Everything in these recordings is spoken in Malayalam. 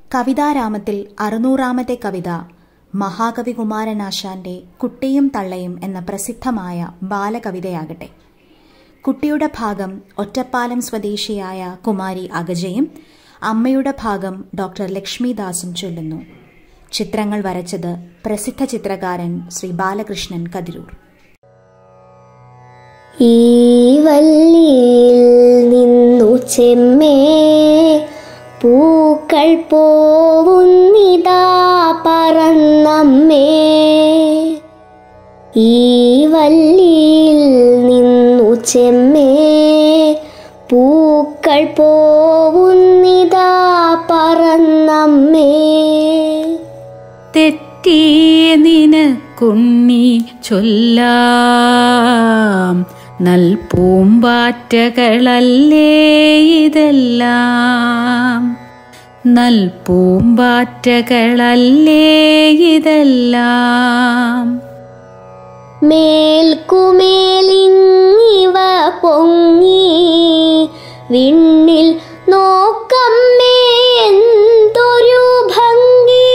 കവിതാരാമത്തിൽ അറുന്നൂറാമത്തെ കവിത മഹാകവി കുമാരനാശാന്റെ കുട്ടിയും തള്ളയും എന്ന പ്രസിദ്ധമായ ബാലകവിതയാകട്ടെ കുട്ടിയുടെ ഭാഗം ഒറ്റപ്പാലം സ്വദേശിയായ കുമാരി അഗജയും അമ്മയുടെ ഭാഗം ഡോക്ടർ ലക്ഷ്മിദാസും ചൊല്ലുന്നു ചിത്രങ്ങൾ വരച്ചത് പ്രസിദ്ധ ചിത്രകാരൻ ശ്രീ ബാലകൃഷ്ണൻ കതിരൂർ ഈ വല്ലിയിൽ നിന്നു ചെമ്മേ പൂക്കൾ പോവുന്നിതാ പറന്നമ്മേ ഈ വല്ലിയിൽ നിന്നു ചെമ്മേ പൂക്കൾ പോവുന്നിതാ പറന്നമ്മേ തെറ്റിയ നിനക്കുണ്ണി ചൊല്ലാം നൽ പൂമ്പാറ്റകളല്ലേ ഇതെല്ലാം നൽ പൂമ്പാറ്റകളല്ലേ ഇതെല്ലാം മേൽക്കുമേലിങ്ങിവ പൊങ്ങി വിണ്ണിൽ നോക്കമ്മേ എന്തൊരു ഭംഗി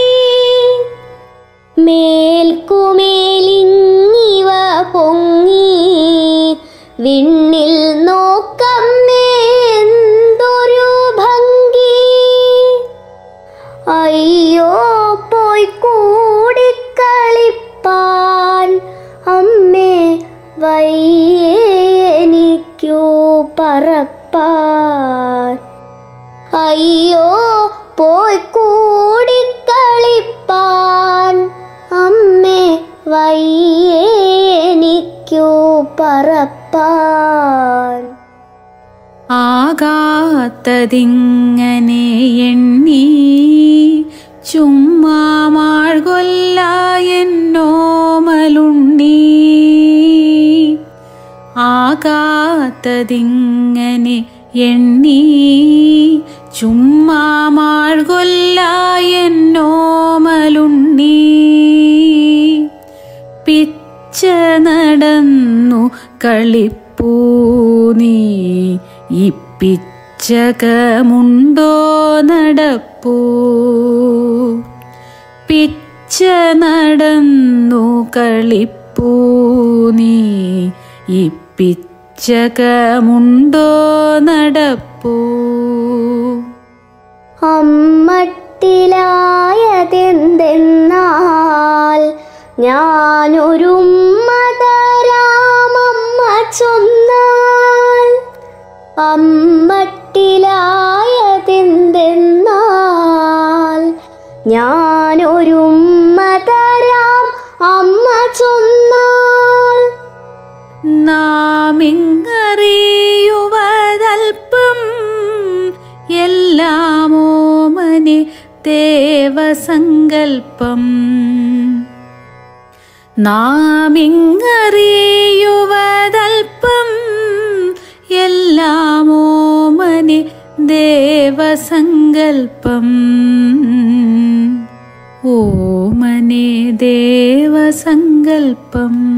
മേൽക്കുമേലിങ്ങിവ പൊങ്ങി വിണ്ണിൽ നോക്കമ്മേ എന്തൊരു ഭംഗി അയ്യോ പോയി കൂടിക്കളിപ്പാൻ അമ്മേ വയ്യേ എനിക്കു പറപ്പാൻ അയ്യോ പോയി കൂടിക്കളിപ്പാൻ അമ്മേ വയ്യേ എനിക്കു പറപ്പാൻ ആകാത്തതിങ്ങനെ എണ്ണി ചുമ്മാ മാഴ്കൊല്ല എന്നോമലുണ്ണി ആകാത്തതിങ്ങനെ എണ്ണി ചുമ്മാ മാഴ്കൊല്ല എന്നോമലുണ്ണി പിച്ച നടന്നു കളിപ്പൂ നീ ഈ പിച്ചകമുണ്ടോ നടപ്പൂ പിച്ച നടന്നു കളിപ്പൂ നീ ഈ പിച്ചകമുണ്ടോ നടപ്പൂ അമ്മട്ടിലായതെന്തെന്നാൽ ഞാനൊരു മതരാമമ്മ ചൊന്നാൽ അമ്മട്ടിലായതെന്തെന്നാൽ ഞാനൊരു മതരാം അമ്മ ചൊന്നാൽ നാമിങ്ങറിയുവതൽപ്പം എല്ലാമോമനെ ദേവസങ്കൽപ്പം നാമിങ്ങറിയുവതൽപ്പം എല്ലാമോമനെ ദേവസങ്കൽപ്പം ഓമനെ ദേവസങ്കൽപ്പം